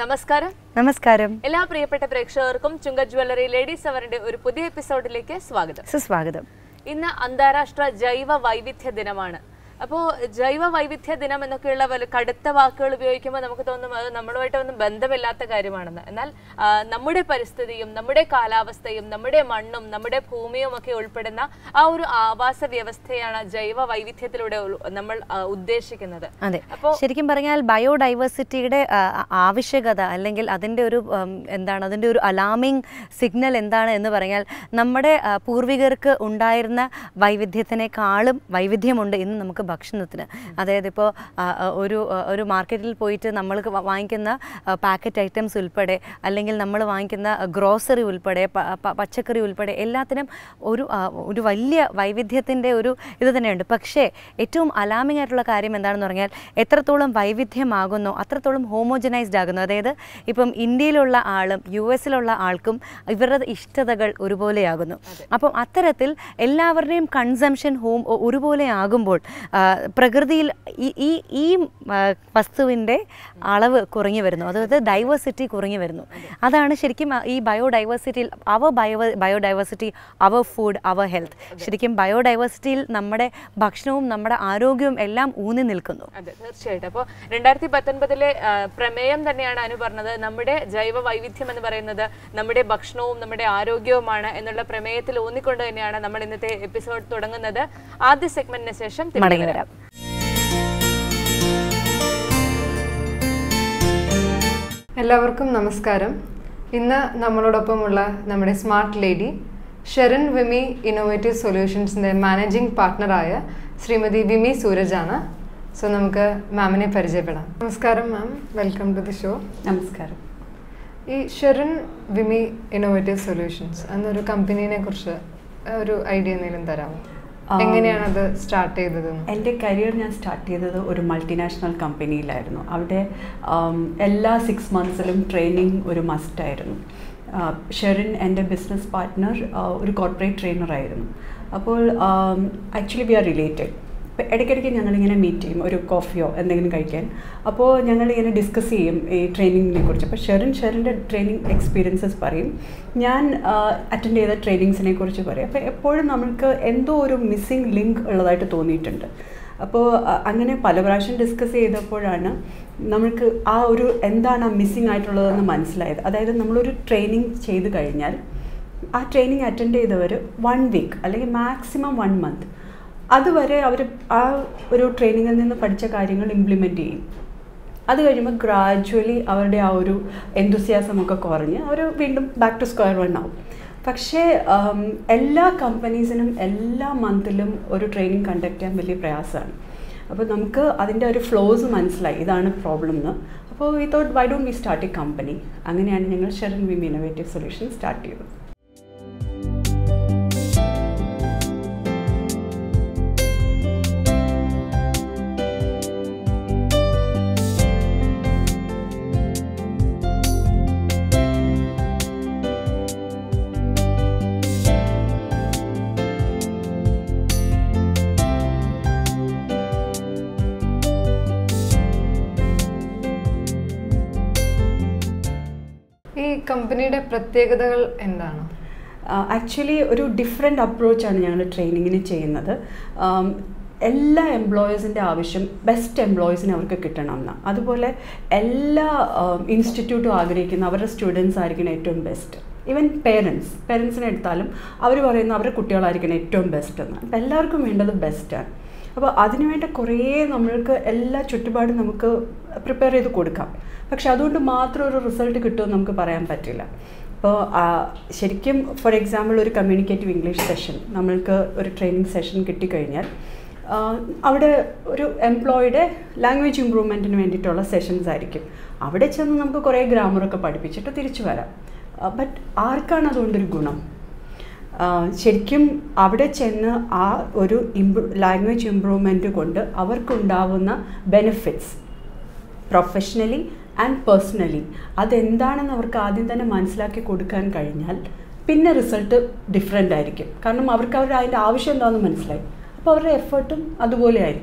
നമസ്കാരം നമസ്കാരം എല്ലാ പ്രിയപ്പെട്ട പ്രേക്ഷകർക്കും ചുങ്ക ജ്വല്ലറി ലേഡീസ് അവറിന്റെ ഒരു പുതിയ എപ്പിസോഡിലേക്ക് സ്വാഗതം സുസ്വാഗതം ഇന്ന് അന്താരാഷ്ട്ര ജൈവ വൈവിധ്യ ദിനമാണ് അപ്പോൾ ജൈവ വൈവിധ്യ ദിനം എന്നൊക്കെയുള്ള വല്ല കടുത്ത വാക്കുകൾ ഉപയോഗിക്കുമ്പോൾ നമുക്ക് തോന്നും അത് നമ്മളുമായിട്ട് ഒന്നും ബന്ധമില്ലാത്ത കാര്യമാണെന്ന് എന്നാൽ ആ, നമ്മുടെ പരിസ്ഥിതിയും നമ്മുടെ കാലാവസ്ഥയും നമ്മുടെ മണ്ണും നമ്മുടെ ഭൂമിയും ഒക്കെ ഉൾപ്പെടുന്ന ആ ഒരു ആവാസ വ്യവസ്ഥയാണ് ജൈവ വൈവിധ്യത്തിലൂടെ ഉൾ- നമ്മൾ ആ, ഉദ്ദേശിക്കുന്നത് അതെ അപ്പോൾ ശരിക്കും പറഞ്ഞാൽ ബയോഡൈവേഴ്സിറ്റിയുടെ ആ, ആവശ്യകത അല്ലെങ്കിൽ അതിൻ്റെ ഒരു ഉം, എന്താണ് അതിൻ്റെ ഒരു അലാമിംഗ് സിഗ്നൽ എന്താണ് എന്ന് പറഞ്ഞാൽ നമ്മുടെ ആ, പൂർവികർക്ക് ഉണ്ടായിരുന്ന വൈവിധ്യത്തിനേക്കാളും വൈവിധ്യമുണ്ട് ഇന്ന് നമുക്ക് ഭക്ഷണത്തിന് അതായത് ഇപ്പോൾ ഒരു ആ, ഒരു മാർക്കറ്റിൽ പോയിട്ട് നമ്മൾ വാങ്ങിക്കുന്ന പാക്കറ്റ് ഐറ്റംസ് ഉൾപ്പെടെ അല്ലെങ്കിൽ നമ്മൾ വാങ്ങിക്കുന്ന ഗ്രോസറി ഉൾപ്പെടെ പ- പ- പച്ചക്കറി ഉൾപ്പെടെ എല്ലാത്തിനും ഒരു ആ, ഒരു വലിയ വൈവിധ്യത്തിൻ്റെ ഒരു ഇത് തന്നെയുണ്ട് പക്ഷേ ഏറ്റവും അലാമിംഗ് ആയിട്ടുള്ള കാര്യം എന്താണെന്ന് പറഞ്ഞാൽ എത്രത്തോളം വൈവിധ്യമാകുന്നോ അത്രത്തോളം ഹോമോജനൈസ്ഡ് ആകുന്നു അതായത് ഇപ്പം ഇന്ത്യയിലുള്ള ആളും യു എസിലുള്ള ആൾക്കും ഇവരുടെ ഇഷ്ടതകൾ ഒരുപോലെയാകുന്നു അപ്പം അത്തരത്തിൽ എല്ലാവരുടെയും കൺസംഷൻ ഹോം ഒരുപോലെ ആകുമ്പോൾ ആ, പ്രകൃതിയിൽ ഈ ഈ ഈ ആ, വസ്തുവിൻ്റെ അളവ് കുറഞ്ഞു വരുന്നു അതായത് ഡൈവേഴ്സിറ്റി കുറഞ്ഞു വരുന്നു അതാണ് ശരിക്കും ആ ഈ ബയോഡൈവേഴ്സിറ്റിയിൽ അവ ബയോ ബയോഡൈവേഴ്സിറ്റി അവർ ഫുഡ് അവർ ഹെൽത്ത് ശരിക്കും ബയോഡൈവേഴ്സിറ്റിയിൽ നമ്മുടെ ഭക്ഷണവും നമ്മുടെ ആരോഗ്യവും എല്ലാം ഊന്നി നിൽക്കുന്നു അതെ തീർച്ചയായിട്ടും അപ്പോൾ രണ്ടായിരത്തി പത്തൊൻപതിലെ പ്രമേയം തന്നെയാണ് അനു പറഞ്ഞത് നമ്മുടെ ജൈവ വൈവിധ്യം എന്ന് പറയുന്നത് നമ്മുടെ ഭക്ഷണവും നമ്മുടെ ആരോഗ്യവുമാണ് എന്നുള്ള പ്രമേയത്തിൽ ഊന്നിക്കൊണ്ട് തന്നെയാണ് നമ്മൾ ഇന്നത്തെ എപ്പിസോഡ് തുടങ്ങുന്നത് ആദ്യ സെഗ്മെന്റിന് ശേഷം തിരികെ മടങ്ങി വരാം. വരാം എല്ലാവർക്കും നമസ്കാരം ഇന്ന് നമ്മളോടൊപ്പമുള്ള നമ്മുടെ smart lady Sherin Vimi innovative സൊല്യൂഷൻസിൻ്റെ മാനേജിംഗ് പാർട്ട്ണറായ ശ്രീമതി വിമി സൂരജാണ് സോ നമുക്ക് മാമിനെ പരിചയപ്പെടാം നമസ്കാരം ma'am welcome to the show നമസ്കാരം ഈ ഷെറിൻ വിമി ഇന്നോവേറ്റീവ് സൊല്യൂഷൻസ് എന്നൊരു കമ്പനീനെ കുറിച്ച് ഒരു ഐഡിയ എന്തെങ്കിലും തരാമോ എങ്ങനെയാണ് അത് സ്റ്റാർട്ട് ചെയ്തത് എൻ്റെ കരിയർ ഞാൻ സ്റ്റാർട്ട് ചെയ്തത് ഒരു മൾട്ടിനാഷണൽ കമ്പനിയിലായിരുന്നു അവിടെ ആം, എല്ലാ സിക്സ് മന്ത്സിലും ട്രെയിനിങ് ഒരു മസ്റ്റായിരുന്നു ഷെറിൻ എൻ്റെ ബിസിനസ് പാർട്ട്ണർ ഒരു കോർപ്പറേറ്റ് ട്രെയിനറായിരുന്നു അപ്പോൾ ആക്ച്വലി വി ആർ റിലേറ്റഡ് ഇപ്പം ഇടയ്ക്കിടയ്ക്ക് ഞങ്ങളിങ്ങനെ മീറ്റ് ചെയ്യും ഒരു കോഫിയോ എന്തെങ്കിലും കഴിക്കാൻ അപ്പോൾ ഞങ്ങളിങ്ങനെ ഡിസ്കസ് ചെയ്യും ഈ ട്രെയിനിങ്ങിനെ കുറിച്ച് അപ്പോൾ ഷെറിൻ ഷെറിൻ്റെ ട്രെയിനിങ് എക്സ്പീരിയൻസസ് പറയും ഞാൻ അറ്റൻഡ് ചെയ്ത ട്രെയിനിങ്സിനെ കുറിച്ച് പറയും അപ്പോൾ എപ്പോഴും നമ്മൾക്ക് എന്തോ ഒരു മിസ്സിങ് ലിങ്ക് ഉള്ളതായിട്ട് തോന്നിയിട്ടുണ്ട് അപ്പോൾ അ- അങ്ങനെ പല പ്രാവശ്യം ഡിസ്കസ് ചെയ്തപ്പോഴാണ് നമ്മൾക്ക് ആ ഒരു എന്താണ് ആ മിസ്സിങ് ആയിട്ടുള്ളതെന്ന് മനസ്സിലായത് അതായത് നമ്മളൊരു ട്രെയിനിങ് ചെയ്ത് കഴിഞ്ഞാൽ ആ ട്രെയിനിങ് അറ്റൻഡ് ചെയ്തവർ വൺ വീക്ക് അല്ലെങ്കിൽ മാക്സിമം വൺ മന്ത് അതുവരെ അവർ ആ ഒരു ട്രെയിനിങ്ങിൽ നിന്ന് പഠിച്ച കാര്യങ്ങൾ ഇംപ്ലിമെൻ്റ് ചെയ്യും അത് കഴിയുമ്പോൾ ഗ്രാജുവലി അവരുടെ ആ ഒരു enthusiasm ഒക്കെ കുറഞ്ഞ് അവർ വീണ്ടും ബാക്ക് ടു സ്ക്വയർ വൺ ആവും പക്ഷേ ഉം, എല്ലാ കമ്പനീസിനും എല്ലാ മന്തിലും ഒരു ട്രെയിനിങ് കണ്ടക്ട് ചെയ്യാൻ വലിയ പ്രയാസമാണ് അപ്പോൾ നമുക്ക് അതിൻ്റെ ഒരു ഫ്ലോസ് മനസ്സിലായി ഇതാണ് പ്രോബ്ലം എന്ന് അപ്പോൾ we thought why don't we start a company അങ്ങനെയാണ് ഞങ്ങൾ Sherin Vimi innovative solution start ചെയ്തത് ഈ കമ്പനിയുടെ പ്രത്യേകതകൾ എന്താണ് ആക്ച്വലി ഒരു ഡിഫറെൻ്റ് അപ്രോച്ചാണ് ഞങ്ങൾ ട്രെയിനിങ്ങിന് ചെയ്യുന്നത് ആം, എല്ലാ എംപ്ലോയീസിൻ്റെ ആവശ്യം ബെസ്റ്റ് എംപ്ലോയീസിനെ അവർക്ക് കിട്ടണം എന്ന് അതുപോലെ എല്ലാ ഇൻസ്റ്റിറ്റ്യൂട്ടും ആഗ്രഹിക്കുന്ന അവരുടെ സ്റ്റുഡൻസ് ആയിരിക്കണം ഏറ്റവും ബെസ്റ്റ് ഈവൻ പേരൻസ് പേരൻസിനെ എടുത്താലും അവർ പറയുന്ന അവരുടെ കുട്ടികളായിരിക്കണം ഏറ്റവും ബെസ്റ്റ് എന്ന് അപ്പം എല്ലാവർക്കും വേണ്ടത് ബെസ്റ്റാണ് അപ്പോൾ അതിനുവേണ്ട കുറേ നമ്മൾക്ക് എല്ലാ ചുറ്റുപാടും നമുക്ക് പ്രിപ്പയർ ചെയ്ത് കൊടുക്കാം പക്ഷെ അതുകൊണ്ട് മാത്രം ഒരു റിസൾട്ട് കിട്ടുമെന്ന് നമുക്ക് പറയാൻ പറ്റില്ല അപ്പോൾ ശരിക്കും ഫോർ എക്സാമ്പിൾ ഒരു കമ്മ്യൂണിക്കേറ്റീവ് ഇംഗ്ലീഷ് സെഷൻ നമ്മൾക്ക് ഒരു ട്രെയിനിങ് സെഷൻ കിട്ടിക്കഴിഞ്ഞാൽ ആ, അവിടെ ഒരു എംപ്ലോയിയുടെ ലാംഗ്വേജ് ഇമ്പ്രൂവ്മെൻറ്റിന് വേണ്ടിയിട്ടുള്ള സെഷൻസ് ആയിരിക്കും അവിടെ ചെന്ന് നമുക്ക് കുറേ ഗ്രാമറൊക്കെ പഠിപ്പിച്ചിട്ട് തിരിച്ചു വരാം ബട്ട് ആർക്കാണ് അതുകൊണ്ടൊരു ഗുണം ആ, ശരിക്കും അവിടെ ചെന്ന് ആ ഒരു ഇമ്പ്രൂ ലാംഗ്വേജ് ഇമ്പ്രൂവ്മെൻറ്റ് കൊണ്ട് അവർക്കുണ്ടാവുന്ന ബെനിഫിറ്റ്സ് പ്രൊഫഷണലി ആൻഡ് പേഴ്സണലി അതെന്താണെന്ന് അവർക്ക് ആദ്യം തന്നെ മനസ്സിലാക്കി കൊടുക്കാൻ കഴിഞ്ഞാൽ പിന്നെ റിസൾട്ട് ഡിഫറെൻ്റ് ആയിരിക്കും കാരണം അവർക്ക് അവർ അതിൻ്റെ ആവശ്യം എന്താണെന്ന് മനസ്സിലായി അപ്പോൾ അവരുടെ എഫേർട്ടും അതുപോലെ ആയിരിക്കും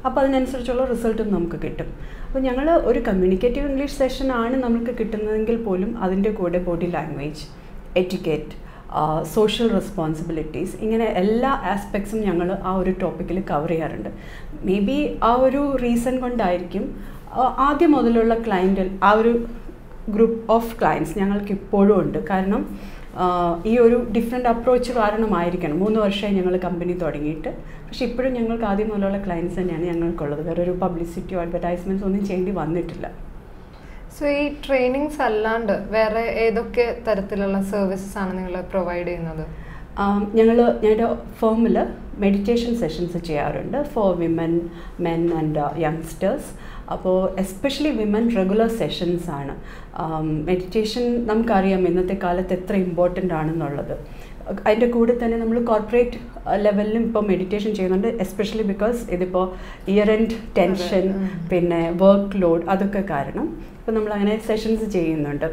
അപ്പോൾ അതിനനുസരിച്ചുള്ള റിസൾട്ടും നമുക്ക് കിട്ടും അപ്പോൾ ഞങ്ങൾ ഒരു കമ്മ്യൂണിക്കേറ്റീവ് ഇംഗ്ലീഷ് സെഷൻ ആണ് നമുക്ക് കിട്ടുന്നതെങ്കിൽ പോലും അതിൻ്റെ കൂടെ body language etiquette social responsibilities ഇങ്ങനെ എല്ലാ ആസ്പെക്ട്സും ഞങ്ങൾ ആ ഒരു ടോപ്പിക്കിൽ കവർ ചെയ്യാറുണ്ട് മേ ബി ആ ഒരു റീസൺ കൊണ്ടായിരിക്കും ആ, ആദ്യം മുതലുള്ള ക്ലയൻറ്റിൽ ആ ഒരു ഗ്രൂപ്പ് ഓഫ് ക്ലയൻസ് ഞങ്ങൾക്ക് ഇപ്പോഴും ഉണ്ട് കാരണം ആ, ഈ ഒരു ഡിഫറെൻ്റ് അപ്രോച്ച് കാരണമായിരിക്കണം മൂന്ന് വർഷമായി ഞങ്ങൾ കമ്പനി തുടങ്ങിയിട്ട് പക്ഷേ ഇപ്പോഴും ഞങ്ങൾക്ക് ആദ്യം മുതലുള്ള ക്ലയൻസ് തന്നെയാണ് ഞങ്ങൾക്കുള്ളത് വേറെ ഒരു പബ്ലിസിറ്റിയോ അഡ്വർടൈസ്മെൻറ്റ്സ് ഒന്നും ചെയ്യേണ്ടി വന്നിട്ടില്ല സോ ഈ ട്രെയിനിങ്സ് അല്ലാണ്ട് വേറെ ഏതൊക്കെ തരത്തിലുള്ള സർവീസസ് ആണ് നിങ്ങൾ പ്രൊവൈഡ് ചെയ്യുന്നത് ഞങ്ങൾ ഞങ്ങളുടെ ഫേമിൽ മെഡിറ്റേഷൻ സെഷൻസ് ചെയ്യാറുണ്ട് for women men and youngsters അപ്പോൾ എസ്പെഷ്യലി വിമൻ റെഗുലർ സെഷൻസ് ആണ് മെഡിറ്റേഷൻ നമുക്കറിയാം ഇന്നത്തെ കാലത്ത് എത്ര ഇമ്പോർട്ടൻ്റ് ആണെന്നുള്ളത് അതിൻ്റെ കൂടെ തന്നെ നമ്മൾ കോർപ്പറേറ്റ് ലെവലിലും ഇപ്പോൾ മെഡിറ്റേഷൻ ചെയ്യുന്നുണ്ട് എസ്പെഷ്യലി ബിക്കോസ് ഇതിപ്പോൾ ഇയർ എൻഡ് ടെൻഷൻ ഉം. പിന്നെ വർക്ക് ലോഡ് അതൊക്കെ കാരണം ഇപ്പോൾ നമ്മൾ അങ്ങനെ സെഷൻസ് ചെയ്യുന്നുണ്ട്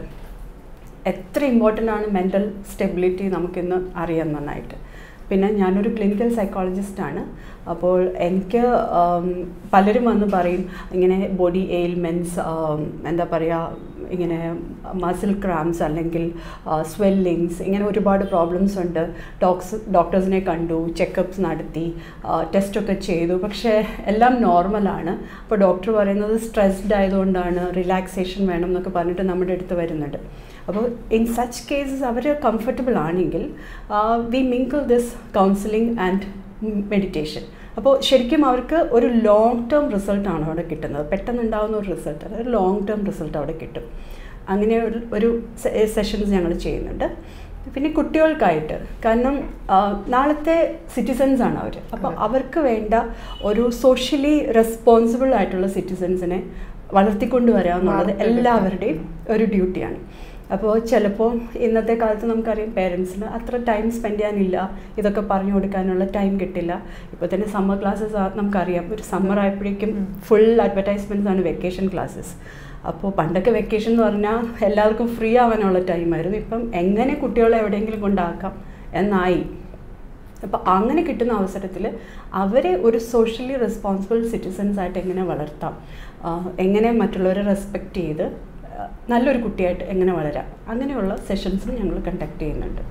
എത്ര ഇമ്പോർട്ടൻ്റ് ആണ് മെൻ്റൽ സ്റ്റെബിലിറ്റി നമുക്കിന്ന് അറിയാം നന്നായിട്ട് പിന്നെ ഞാനൊരു ക്ലിനിക്കൽ സൈക്കോളജിസ്റ്റാണ് അപ്പോൾ എനിക്ക് ആം, പലരും വന്ന് പറയും ഇങ്ങനെ ബോഡി എയിൽമെൻറ്റ്സ് എന്താ പറയുക ഇങ്ങനെ മസിൽ ക്രാംസ് അല്ലെങ്കിൽ സ്വെല്ലിങ്സ് ഇങ്ങനെ ഒരുപാട് പ്രോബ്ലംസ് ഉണ്ട് ഡോക്സ് ഡോക്ടേഴ്സിനെ കണ്ടു ചെക്കപ്സ് നടത്തി ടെസ്റ്റൊക്കെ ചെയ്തു പക്ഷേ എല്ലാം നോർമലാണ് അപ്പോൾ ഡോക്ടർ പറയുന്നത് സ്ട്രെസ്ഡ് ആയതുകൊണ്ടാണ് റിലാക്സേഷൻ വേണം എന്നൊക്കെ പറഞ്ഞിട്ട് നമ്മുടെ അടുത്ത് വരുന്നുണ്ട് അപ്പോൾ ഇൻ സച്ച് കേസസ് അവർ കംഫർട്ടബിൾ ആണെങ്കിൽ we mingle this counselling and meditation അപ്പോൾ ശരിക്കും അവർക്ക് ഒരു ലോങ് ടേം റിസൾട്ടാണ് അവിടെ കിട്ടുന്നത് പെട്ടെന്ന് ഉണ്ടാകുന്ന ഒരു റിസൾട്ട് ഒരു ലോങ് ടേം റിസൾട്ട് അവിടെ കിട്ടും അങ്ങനെ ഒരു- ഒരു സെഷൻസ് ഞങ്ങൾ ചെയ്യുന്നുണ്ട് പിന്നെ കുട്ടികൾക്കായിട്ട് കാരണം ആ, നാളത്തെ സിറ്റിസൻസ് ആണ് അവർ അപ്പോൾ അവർക്ക് വേണ്ട ഒരു സോഷ്യലി റെസ്പോൺസിബിൾ ആയിട്ടുള്ള സിറ്റിസൻസിനെ വളർത്തിക്കൊണ്ടുവരിക എന്നുള്ളത് വാർത്തെടുക്കുക. എല്ലാവരുടെയും ഒരു ഡ്യൂട്ടിയാണ് അപ്പോൾ ചിലപ്പോൾ ഇന്നത്തെ കാലത്ത് നമുക്കറിയാം പേരൻസിന് അത്ര ടൈം സ്പെൻഡ് ചെയ്യാനില്ല ഇതൊക്കെ പറഞ്ഞു കൊടുക്കാനുള്ള ടൈം കിട്ടില്ല ഇപ്പോൾ തന്നെ സമ്മർ ക്ലാസ്സസ് നമുക്കറിയാം ഒരു സമ്മർ ആയപ്പോഴേക്കും ഫുൾ അഡ്വർടൈസ്മെൻറ്റ്സ് ആണ് വെക്കേഷൻ ക്ലാസ്സസ് അപ്പോൾ പണ്ടൊക്കെ വെക്കേഷൻ എന്ന് പറഞ്ഞാൽ എല്ലാവർക്കും ഫ്രീ ആവാനുള്ള ടൈമായിരുന്നു ഇപ്പം എങ്ങനെ കുട്ടികളെ എവിടെയെങ്കിലും കൊണ്ടാക്കാം എന്നായി അപ്പോൾ അങ്ങനെ കിട്ടുന്ന അവസരത്തിൽ അവരെ ഒരു സോഷ്യലി റെസ്പോൺസിബിൾ സിറ്റിസൻസ് ആയിട്ട് എങ്ങനെ വളർത്താം ആഹ് എങ്ങനെ മറ്റുള്ളവരെ റെസ്പെക്റ്റ് ചെയ്ത് ആഹ് നല്ലൊരു കുട്ടിയായിട്ട് എങ്ങനെ വളരാം അങ്ങനെയുള്ള സെഷൻസും ഞങ്ങൾ കണ്ടക്ട് ചെയ്യുന്നുണ്ട്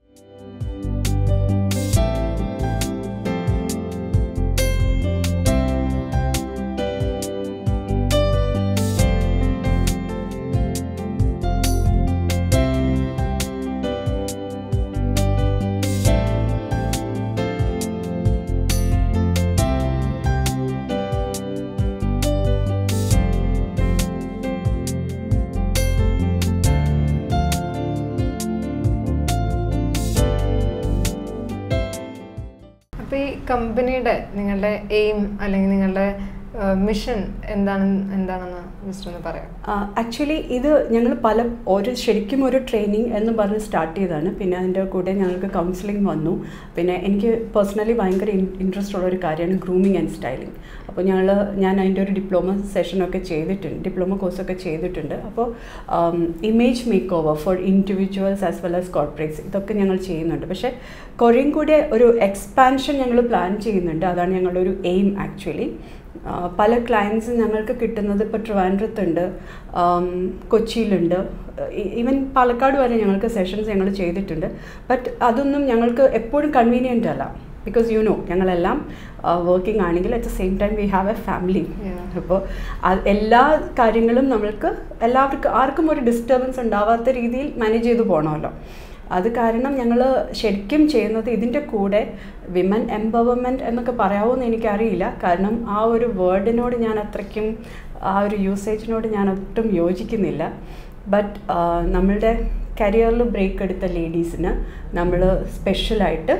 അപ്പോൾ ഈ കമ്പനിയുടെ നിങ്ങളുടെ എയിം അല്ലെങ്കിൽ നിങ്ങളുടെ മിഷൻ എന്താണ് എന്താണെന്ന് ജസ്റ്റ് ഒന്ന് പറയാം ആക്ച്വലി ഇത് ഞങ്ങൾ പല ഒരു ശരിക്കും ഒരു ട്രെയിനിങ് എന്ന് പറഞ്ഞ് സ്റ്റാർട്ട് ചെയ്തതാണ് പിന്നെ അതിൻ്റെ കൂടെ ഞങ്ങൾക്ക് കൗൺസിലിംഗ് വന്നു പിന്നെ എനിക്ക് പേഴ്സണലി ഭയങ്കര ഇൻട്രസ്റ്റ് ഉള്ള ഒരു കാര്യമാണ് ഗ്രൂമിങ് ആൻഡ് സ്റ്റൈലിംഗ് അപ്പോൾ ഞങ്ങൾ ഞാൻ അതിൻ്റെ ഒരു ഡിപ്ലോമ സെഷനൊക്കെ ചെയ്തിട്ടുണ്ട് ഡിപ്ലോമ കോഴ്സൊക്കെ ചെയ്തിട്ടുണ്ട് അപ്പോൾ image makeover for individuals as well as corporates ഇതൊക്കെ ഞങ്ങൾ ചെയ്യുന്നുണ്ട് പക്ഷേ കുറേയും കൂടെ ഒരു എക്സ്പാൻഷൻ ഞങ്ങൾ പ്ലാൻ ചെയ്യുന്നുണ്ട് അതാണ് ഞങ്ങളുടെ ഒരു എയിം ആക്ച്വലി ആ, പല ക്ലയൻസ് ഞങ്ങൾക്ക് കിട്ടുന്നത് ഇപ്പോൾ ട്രിവാൻഡ്രത്തുണ്ട് ആം, കൊച്ചിയിലുണ്ട് ഈവൻ പാലക്കാട് വരെ ഞങ്ങൾക്ക് സെഷൻസ് ഞങ്ങൾ ചെയ്തിട്ടുണ്ട് ബട്ട് അതൊന്നും ഞങ്ങൾക്ക് എപ്പോഴും കൺവീനിയൻ്റ് അല്ല ബിക്കോസ് യു നോ ഞങ്ങളെല്ലാം വർക്കിംഗ് ആണെങ്കിൽ at the same time we have a family Yeah. അപ്പോൾ എല്ലാ കാര്യങ്ങളും നമ്മൾക്ക് എല്ലാവർക്കും ആർക്കും ഒരു ഡിസ്റ്റർബൻസ് ഉണ്ടാവാത്ത രീതിയിൽ മാനേജ് ചെയ്ത് പോകണമല്ലോ അത് കാരണം ഞങ്ങൾ ശരിക്കും ചെയ്യുന്നത് ഇതിൻ്റെ കൂടെ വിമൻ എംപവർമെൻറ്റ് എന്നൊക്കെ പറയാമോന്ന് എനിക്കറിയില്ല കാരണം ആ ഒരു വേർഡിനോട് ഞാൻ അത്രയ്ക്കും ആ ഒരു യൂസേജിനോട് ഞാൻ ഒട്ടും യോജിക്കുന്നില്ല ബട്ട് നമ്മളുടെ കരിയറിൽ ബ്രേക്ക് എടുത്ത ലേഡീസിന് നമ്മൾ സ്പെഷ്യലായിട്ട്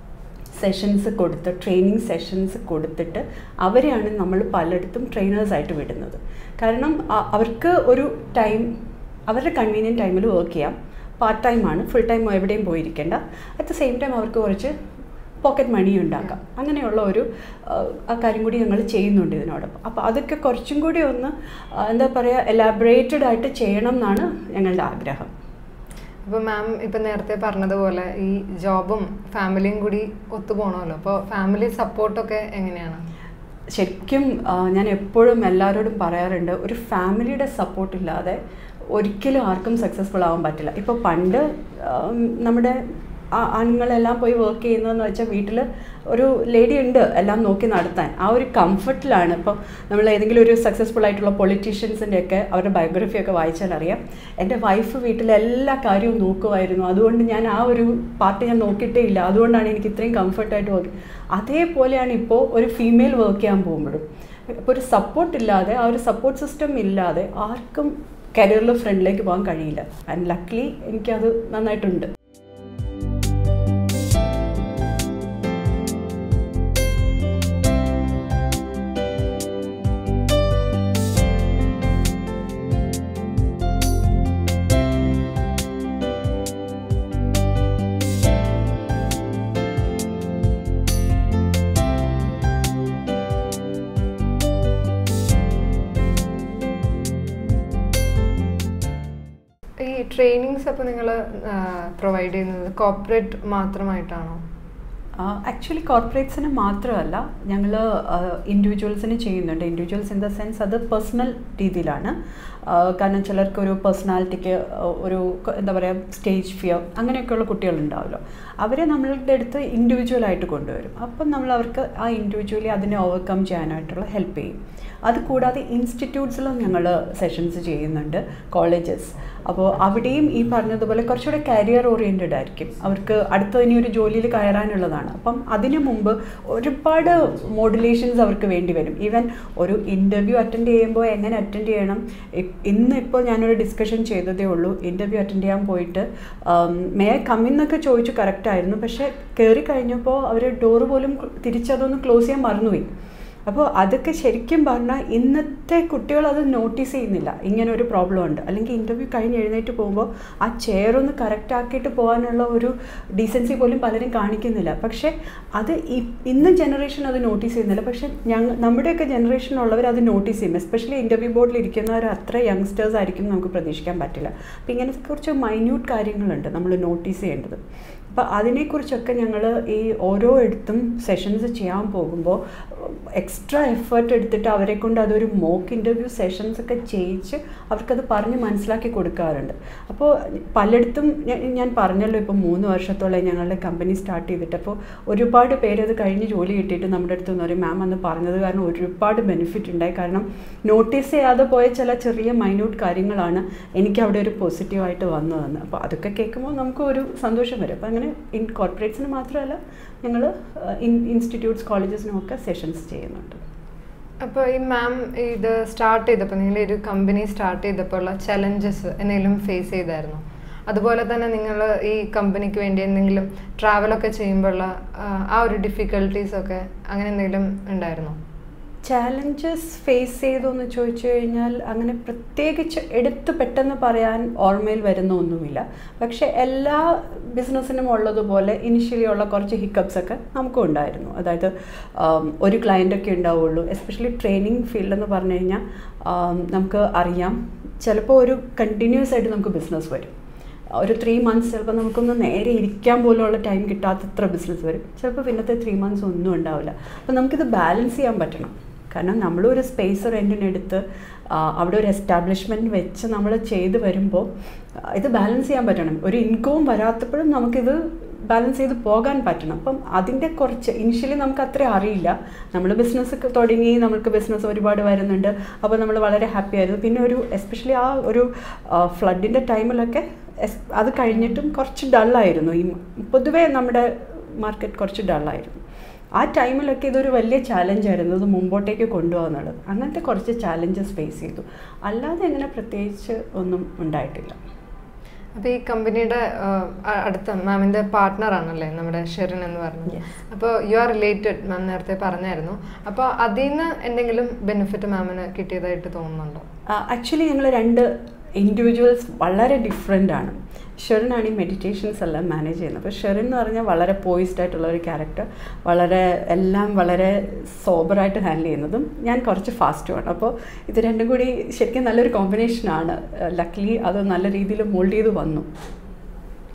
സെഷൻസ് കൊടുത്ത് ട്രെയിനിങ് സെഷൻസ് കൊടുത്തിട്ട് അവരെയാണ് നമ്മൾ പലയിടത്തും ട്രെയിനേഴ്സായിട്ട് വിടുന്നത് കാരണം അ- അവർക്ക് ഒരു ടൈം അവരുടെ കൺവീനിയൻറ്റ് ടൈമിൽ വർക്ക് ചെയ്യാം പാർട്ട് ടൈമാണ് ഫുൾ ടൈം എവിടെയും പോയിരിക്കേണ്ട അറ്റ് ദ സെയിം ടൈം അവർക്ക് കുറച്ച് പോക്കറ്റ് മണി ഉണ്ടാക്കാം അങ്ങനെയുള്ള ഒരു ആ, ആ കാര്യം കൂടി ഞങ്ങൾ ചെയ്യുന്നുണ്ട് ഇതിനോടൊപ്പം അപ്പോൾ അതൊക്കെ കുറച്ചും കൂടി ഒന്ന് ആ, എന്താ പറയുക എലാബറേറ്റഡ് ആയിട്ട് ചെയ്യണം എന്നാണ് ഞങ്ങളുടെ ആഗ്രഹം അപ്പോൾ മാം ഇപ്പം നേരത്തെ പറഞ്ഞതുപോലെ ഈ ജോബും ഫാമിലിയും കൂടി ഒത്തുപോകണമല്ലോ അപ്പോൾ ഫാമിലി സപ്പോർട്ടൊക്കെ എങ്ങനെയാണ് ശരിക്കും ആ, ഞാൻ എപ്പോഴും എല്ലാവരോടും പറയാറുണ്ട് ഒരു ഫാമിലിയുടെ സപ്പോർട്ട് ഇല്ലാതെ ഒരിക്കലും ആർക്കും സക്സസ്ഫുൾ ആവാൻ പറ്റില്ല ഇപ്പോൾ പണ്ട് ആം, നമ്മുടെ ആ- ആണുങ്ങളെല്ലാം പോയി വർക്ക് ചെയ്യുന്നതെന്ന് വെച്ചാൽ വീട്ടിൽ ഒരു ലേഡി ഉണ്ട് എല്ലാം നോക്കി നടത്താൻ ആ ഒരു കംഫർട്ടിലാണ് ഇപ്പോൾ നമ്മൾ ഏതെങ്കിലും ഒരു സക്സസ്ഫുൾ ആയിട്ടുള്ള പൊളിറ്റീഷ്യൻസിൻ്റെ ഒക്കെ അവരുടെ ബയോഗ്രഫി ഒക്കെ വായിച്ചാൽ അറിയാം എൻ്റെ വൈഫ് വീട്ടിലെ എല്ലാ കാര്യവും നോക്കുമായിരുന്നു അതുകൊണ്ട് ഞാൻ ആ ഒരു പാർട്ട് ഞാൻ നോക്കിയിട്ടേ ഇല്ല അതുകൊണ്ടാണ് എനിക്ക് ഇത്രയും കംഫർട്ടായിട്ട് വർക്ക് അതേപോലെയാണ് ഇപ്പോൾ ഒരു ഫീമെയിൽ വർക്ക് ചെയ്യാൻ പോകുമ്പോഴും ഇപ്പോൾ ഒരു സപ്പോർട്ട് ഇല്ലാതെ ആ ഒരു സപ്പോർട്ട് സിസ്റ്റം ഇല്ലാതെ ആർക്കും കരിയറിൽ ഫ്രണ്ടിലേക്ക് പോകാൻ കഴിയില്ല ആൻഡ് ലക്ലി എനിക്കത് നന്നായിട്ടുണ്ട് ഈ ട്രെയിനിങ്സ് അപ്പോൾ നിങ്ങൾ പ്രൊവൈഡ് ചെയ്യുന്നത് കോർപ്പറേറ്റ് മാത്രമായിട്ടാണോ ആക്ച്വലി കോർപ്പറേറ്റ്സിന് മാത്രമല്ല ഞങ്ങൾ ഇൻഡിവിജ്വൽസിന് ചെയ്യുന്നുണ്ട് ഇൻഡിവിജ്വൽസ് ഇൻ ദ സെൻസ് അത് പേഴ്സണൽ രീതിയിലാണ് ആ, കാരണം ചിലർക്ക് ഒരു പേഴ്സണാലിറ്റിക്ക് ഒരു ക- എന്താ പറയുക സ്റ്റേജ് ഫിയർ അങ്ങനെയൊക്കെയുള്ള കുട്ടികളുണ്ടാവുമല്ലോ അവരെ നമ്മളുടെ അടുത്ത് ഇൻഡിവിജ്വലായിട്ട് കൊണ്ടുവരും അപ്പം നമ്മൾ അവർക്ക് ആ ഇൻഡിവിജ്വലി അതിനെ ഓവർകം ചെയ്യാനായിട്ടുള്ള ഹെൽപ്പ് ചെയ്യും അത് കൂടാതെ ഇൻസ്റ്റിറ്റ്യൂട്ട്സിലും ഞങ്ങൾ സെഷൻസ് ചെയ്യുന്നുണ്ട് കോളേജസ് അപ്പോൾ അവിടെയും ഈ പറഞ്ഞതുപോലെ കുറച്ചുകൂടെ കരിയർ ഓറിയൻറ്റഡ് ആയിരിക്കും അവർക്ക് അടുത്ത ഇനി ഒരു ജോലിയിൽ കയറാനുള്ളതാണ് അപ്പം അതിനു മുമ്പ് ഒരുപാട് മോഡുലേഷൻസ് അവർക്ക് വേണ്ടി വരും ഈവൻ ഒരു ഇൻ്റർവ്യൂ അറ്റൻഡ് ചെയ്യുമ്പോൾ എങ്ങനെ അറ്റൻഡ് ചെയ്യണം ഇ- ഇന്ന് ഇപ്പോൾ ഞാനൊരു ഡിസ്കഷൻ ചെയ്തതേ ഉള്ളൂ ഇൻ്റർവ്യൂ അറ്റൻഡ് ചെയ്യാൻ പോയിട്ട് മേ കമ്മിന്നൊക്കെ ചോദിച്ചു കറക്റ്റായിരുന്നു പക്ഷേ കയറി കഴിഞ്ഞപ്പോൾ അവർ ഡോറ് പോലും തിരിച്ചതൊന്ന് ക്ലോസ് ചെയ്യാൻ മറന്നുപോയി അപ്പോൾ അതൊക്കെ ശരിക്കും പറഞ്ഞാൽ ഇന്നത്തെ കുട്ടികൾ അത് നോട്ടീസ് ചെയ്യുന്നില്ല ഇങ്ങനെ ഒരു പ്രോബ്ലം ഉണ്ട് അല്ലെങ്കിൽ ഇൻ്റർവ്യൂ കഴിഞ്ഞ് എഴുന്നേറ്റ് പോകുമ്പോൾ ആ ചെയർ ഒന്ന് കറക്റ്റ് ആക്കിയിട്ട് പോകാനുള്ള ഒരു ഡീസൻസി പോലും പലരും കാണിക്കുന്നില്ല പക്ഷേ അത് ഇ- ഇന്ന് ജനറേഷൻ അത് നോട്ടീസ് ചെയ്യുന്നില്ല പക്ഷേ ഞങ്ങൾ നമ്മുടെയൊക്കെ ജനറേഷനുള്ളവർ അത് നോട്ടീസ് ചെയ്യും എസ്പെഷ്യലി ഇൻ്റർവ്യൂ ബോർഡിൽ ഇരിക്കുന്നവർ അത്ര യങ്സ്റ്റേഴ്സ് ആയിരിക്കും നമുക്ക് പ്രതീക്ഷിക്കാൻ പറ്റില്ല അപ്പോൾ ഇങ്ങനത്തെ കുറച്ച് മൈന്യൂട്ട് കാര്യങ്ങളുണ്ട് നമ്മൾ നോട്ടീസ് ചെയ്യേണ്ടത് അപ്പോൾ അതിനെക്കുറിച്ചൊക്കെ ഞങ്ങൾ ഈ ഓരോ ഇടത്തും സെഷൻസ് ചെയ്യാൻ പോകുമ്പോൾ എക്സ്ട്രാ എഫേർട്ട് എടുത്തിട്ട് അവരെ കൊണ്ട് അതൊരു മോക്ക് ഇൻ്റർവ്യൂ സെഷൻസ് ഒക്കെ ചെയ്യിച്ച് അവർക്കത് പറഞ്ഞ് മനസ്സിലാക്കി കൊടുക്കാറുണ്ട് അപ്പോൾ പലയിടത്തും ഞാൻ- ഞാൻ പറഞ്ഞല്ലോ ഇപ്പോൾ മൂന്ന് വർഷത്തോളം ഞങ്ങളുടെ കമ്പനി സ്റ്റാർട്ട് ചെയ്തിട്ട് അപ്പോൾ ഒരുപാട് പേര് അത് കഴിഞ്ഞ് ജോലി കിട്ടിയിട്ട് നമ്മുടെ അടുത്ത് നിന്ന് പറയും മാം അന്ന് പറഞ്ഞത് കാരണം ഒരുപാട് ബെനിഫിറ്റ് ഉണ്ടായി കാരണം നോട്ടീസ് ചെയ്യാതെ പോയ ചില ചെറിയ മൈന്യൂട്ട് കാര്യങ്ങളാണ് എനിക്ക് അവിടെ ഒരു പോസിറ്റീവായിട്ട് വന്നതെന്ന് അപ്പോൾ അതൊക്കെ കേൾക്കുമ്പോൾ നമുക്ക് ഒരു സന്തോഷം വരും അപ്പോൾ അങ്ങനെ ഇൻ കോർപ്പറേറ്റ്സിന് മാത്രമല്ല ഞങ്ങൾ ഇൻസ്റ്റിറ്റ്യൂട്ട്സ് കോളേജസിനും ഒക്കെ സെഷൻസ് ചെയ്യുന്നുണ്ട് അപ്പോൾ ഈ മാം ഇത് സ്റ്റാർട്ട് ചെയ്തപ്പോൾ നിങ്ങൾ ഒരു കമ്പനി സ്റ്റാർട്ട് ചെയ്തപ്പോൾ ഉള്ള ചലഞ്ചസ് എന്തെങ്കിലും ഫേസ് ചെയ്തായിരുന്നു അതുപോലെ തന്നെ നിങ്ങൾ ഈ കമ്പനിക്ക് വേണ്ടി എന്തെങ്കിലും ട്രാവലൊക്കെ ചെയ്യുമ്പോഴുള്ള ആ, ആ ഒരു ഡിഫിക്കൽട്ടീസ് ഒക്കെ അങ്ങനെ എന്തെങ്കിലും ഉണ്ടായിരുന്നോ ചാലഞ്ചസ് ഫേസ് ചെയ്തു എന്ന് ചോദിച്ചു കഴിഞ്ഞാൽ അങ്ങനെ പ്രത്യേകിച്ച് എടുത്ത് പെട്ടെന്ന് പറയാൻ ഓർമ്മയിൽ വരുന്ന ഒന്നുമില്ല പക്ഷേ എല്ലാ ബിസിനസ്സിനും ഉള്ളതുപോലെ ഇനിഷ്യലി ഉള്ള കുറച്ച് ഹിക്കപ്സ് ഒക്കെ നമുക്കും ഉണ്ടായിരുന്നു അതായത് ആം, ഒരു client ഒക്കെ ഉണ്ടാവുള്ളൂ എസ്പെഷ്യലി ട്രെയിനിങ് ഫീൽഡ് എന്ന് പറഞ്ഞു കഴിഞ്ഞാൽ ആം, നമുക്ക് അറിയാം ചിലപ്പോൾ ഒരു കണ്ടിന്യൂസ് ആയിട്ട് നമുക്ക് ബിസിനസ് വരും ഒരു ത്രീ മന്ത്സ് ചിലപ്പോൾ നമുക്കൊന്ന് നേരെ ഇരിക്കാൻ പോലുള്ള ടൈം കിട്ടാത്തത്ര ബിസിനസ് വരും ചിലപ്പോൾ പിന്നത്തെ ത്രീ മന്ത്സ് ഒന്നും ഉണ്ടാവില്ല അപ്പോൾ നമുക്കിത് ബാലൻസ് ചെയ്യാൻ പറ്റണം കാരണം നമ്മളൊരു സ്പേസ് റെൻറ്റിനെടുത്ത് ആ, അവിടെ ഒരു എസ്റ്റാബ്ലിഷ്മെൻറ്റ് വെച്ച് നമ്മൾ ചെയ്ത് വരുമ്പോൾ ആ, ഇത് ബാലൻസ് ചെയ്യാൻ പറ്റണം ഒരു ഇൻകവും വരാത്തപ്പോഴും നമുക്കിത് ബാലൻസ് ചെയ്ത് പോകാൻ പറ്റണം അപ്പം അതിൻ്റെ കുറച്ച് ഇനിഷ്യലി നമുക്ക് അത്ര അറിയില്ല നമ്മൾ ബിസിനസ് തുടങ്ങി നമുക്ക് ബിസിനസ് ഒരുപാട് വരുന്നുണ്ട് അപ്പോൾ നമ്മൾ വളരെ ഹാപ്പി ആയിരുന്നു പിന്നെ ഒരു എസ്പെഷ്യലി ആ ഒരു ഫ്ലഡിൻ്റെ ടൈമിലൊക്കെ എസ്- അത് കഴിഞ്ഞിട്ടും കുറച്ച് ഡള്ളായിരുന്നു ഈ പൊതുവേ നമ്മുടെ മാർക്കറ്റ് കുറച്ച് ഡള്ളായിരുന്നു ആ ടൈമിലൊക്കെ ഇതൊരു വലിയ ചാലഞ്ചായിരുന്നു ഇത് മുമ്പോട്ടേക്ക് കൊണ്ടുപോകാന്നുള്ളത് അങ്ങനത്തെ കുറച്ച് ചാലഞ്ചസ് ഫേസ് ചെയ്തു അല്ലാതെ അങ്ങനെ പ്രത്യേകിച്ച് ഒന്നും ഉണ്ടായിട്ടില്ല അപ്പോൾ ഈ കമ്പനിയുടെ അടുത്ത മാമിൻ്റെ പാർട്ട്ണറാണല്ലേ നമ്മുടെ ഷെറിൻ എന്ന് പറഞ്ഞത് Yes. അപ്പോൾ യു ആർ റിലേറ്റഡ് മാം നേരത്തെ പറഞ്ഞായിരുന്നു അപ്പോൾ അതിൽ നിന്ന് എന്തെങ്കിലും ബെനിഫിറ്റ് മാമിന് കിട്ടിയതായിട്ട് തോന്നുന്നുണ്ടോ ആക്ച്വലി ഞങ്ങൾ രണ്ട് ഇൻഡിവിജ്വൽസ് വളരെ ഡിഫറെൻ്റ് ആണ് ഷെറിനാണ് ഈ മെഡിറ്റേഷൻസ് എല്ലാം മാനേജ് ചെയ്യുന്നത് അപ്പോൾ ഷെറിൻ എന്ന് പറഞ്ഞാൽ വളരെ പോയിസ്ഡ് ആയിട്ടുള്ള ഒരു ക്യാരക്ടർ വളരെ എല്ലാം വളരെ സോബറായിട്ട് ഹാൻഡിൽ ചെയ്യുന്നതും ഞാൻ കുറച്ച് ഫാസ്റ്റുമാണ് അപ്പോൾ ഇത് രണ്ടും കൂടി ശരിക്കും നല്ലൊരു കോമ്പിനേഷനാണ് ലക്ലി അത് നല്ല രീതിയിൽ മോൾഡ് ചെയ്ത് വന്നു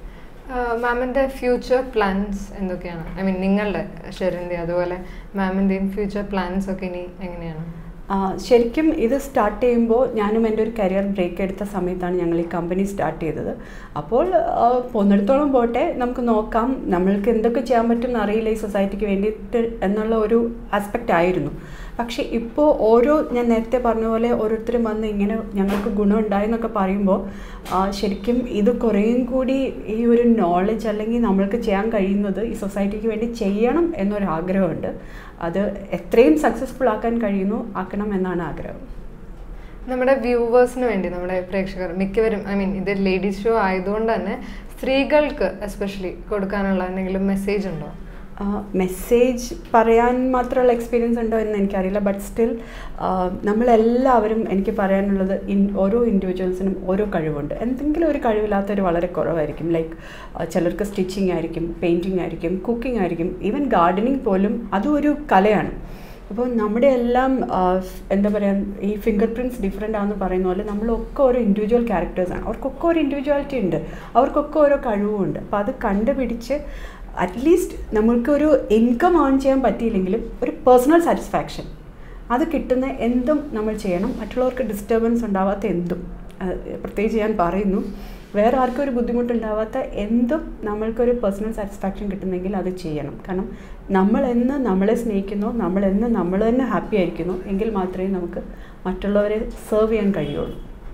മാമിൻ്റെ ഫ്യൂച്ചർ പ്ലാൻസ് എന്തൊക്കെയാണ് ഐ മീൻ നിങ്ങളുടെ ഷെറിൻ്റെ അതുപോലെ മാമിൻ്റെയും ഫ്യൂച്ചർ പ്ലാൻസ് ഒക്കെ ഇനി എങ്ങനെയാണ് ആ, ശരിക്കും ഇത് സ്റ്റാർട്ട് ചെയ്യുമ്പോൾ ഞാനും എൻ്റെ ഒരു കരിയർ ബ്രേക്ക് എടുത്ത സമയത്താണ് ഞങ്ങൾ ഈ കമ്പനി സ്റ്റാർട്ട് ചെയ്തത് അപ്പോൾ ആ, പോന്നിടത്തോളം പോട്ടെ നമുക്ക് നോക്കാം നമ്മൾക്ക് എന്തൊക്കെ ചെയ്യാൻ പറ്റും എന്ന് അറിയില്ല ഈ സൊസൈറ്റിക്ക് വേണ്ടിയിട്ട് എന്നുള്ള ഒരു ആസ്പെക്റ്റ് ആയിരുന്നു പക്ഷേ ഇപ്പോൾ ഓരോ ഞാൻ നേരത്തെ പറഞ്ഞ പോലെ ഓരോരുത്തരും വന്ന് ഇങ്ങനെ ഞങ്ങൾക്ക് ഗുണമുണ്ടായി എന്നൊക്കെ പറയുമ്പോൾ ആ, ശരിക്കും ഇത് കുറേയും കൂടി ഈ ഒരു നോളജ് അല്ലെങ്കിൽ നമ്മൾക്ക് ചെയ്യാൻ കഴിയുന്നത് ഈ സൊസൈറ്റിക്ക് വേണ്ടി ചെയ്യണം എന്നൊരു ആഗ്രഹമുണ്ട് അത് എത്രയും സക്സസ്ഫുൾ ആക്കാൻ കഴിയുന്നു ആക്കണം എന്നാണ് ആഗ്രഹം നമ്മുടെ വ്യൂവേഴ്സിന് വേണ്ടി നമ്മുടെ പ്രേക്ഷകർ മിക്കവരും ഐ മീൻ ഇത് ലേഡീസ് ഷോ ആയതുകൊണ്ട് തന്നെ സ്ത്രീകൾക്ക് എസ്പെഷ്യലി കൊടുക്കാനുള്ള എന്തെങ്കിലും മെസ്സേജ് ഉണ്ടോ മെസ്സേജ് പറയാൻ മാത്രമുള്ള എക്സ്പീരിയൻസ് ഉണ്ടോ എന്ന് എനിക്കറിയില്ല ബട്ട് സ്റ്റിൽ നമ്മളെല്ലാവരും എനിക്ക് പറയാനുള്ളത് ഇൻ ഓരോ ഇൻഡിവിജ്വൽസിനും ഓരോ കഴിവുണ്ട് എന്തെങ്കിലും ഒരു കഴിവില്ലാത്തവർ വളരെ കുറവായിരിക്കും ലൈക്ക് ചിലർക്ക് സ്റ്റിച്ചിങ് ആയിരിക്കും പെയിൻറ്റിങ് ആയിരിക്കും കുക്കിംഗ് ആയിരിക്കും ഈവൻ ഗാർഡനിങ് പോലും അതും ഒരു കലയാണ് അപ്പോൾ നമ്മുടെ എല്ലാം ആ, എന്താ പറയുക ഈ ഫിംഗർ പ്രിൻറ്റ്സ് ഡിഫറെൻ്റ് ആണെന്ന് പറയുന്ന പോലെ നമ്മളൊക്കെ ഓരോ ഇൻഡിവിജ്വൽ ക്യാരക്ടേഴ്സാണ് അവർക്കൊക്കെ ഒരു ഇൻഡിവിജ്വാലിറ്റി ഉണ്ട് അവർക്കൊക്കെ ഓരോ കഴിവുമുണ്ട് അപ്പോൾ അത് കണ്ടുപിടിച്ച് അറ്റ്ലീസ്റ്റ് നമ്മൾക്കൊരു ഇൻകം ഏൺ ചെയ്യാൻ പറ്റിയില്ലെങ്കിലും ഒരു പേഴ്സണൽ സാറ്റിസ്ഫാക്ഷൻ അത് കിട്ടുന്ന എന്തും നമ്മൾ ചെയ്യണം മറ്റുള്ളവർക്ക് ഡിസ്റ്റർബൻസ് ഉണ്ടാവാത്ത എന്തും അത് പ്രത്യേകിച്ച് ഞാൻ പറയുന്നു വേറെ ആർക്കും ഒരു ബുദ്ധിമുട്ടുണ്ടാവാത്ത എന്തും നമ്മൾക്കൊരു പേഴ്സണൽ സാറ്റിസ്ഫാക്ഷൻ കിട്ടുന്നെങ്കിൽ അത് ചെയ്യണം കാരണം നമ്മൾ എന്ന് നമ്മളെ സ്നേഹിക്കുന്നു നമ്മൾ എന്ന് നമ്മൾ തന്നെ ഹാപ്പി ആയിരിക്കുന്നു എങ്കിൽ മാത്രമേ നമുക്ക് മറ്റുള്ളവരെ സെർവ് ചെയ്യാൻ കഴിയുള്ളൂ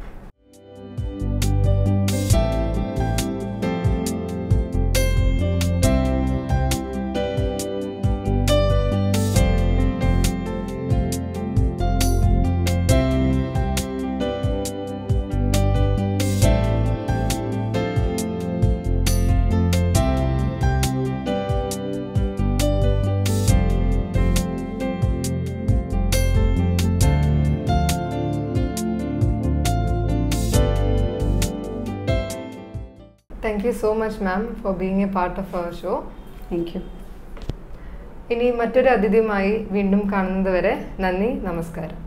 thank you so much ma'am for being a part of our show thank you ഇനി മറ്റൊരു അതിഥിയുമായി വീണ്ടും കാണുന്നത് വരെ നന്ദി നമസ്കാരം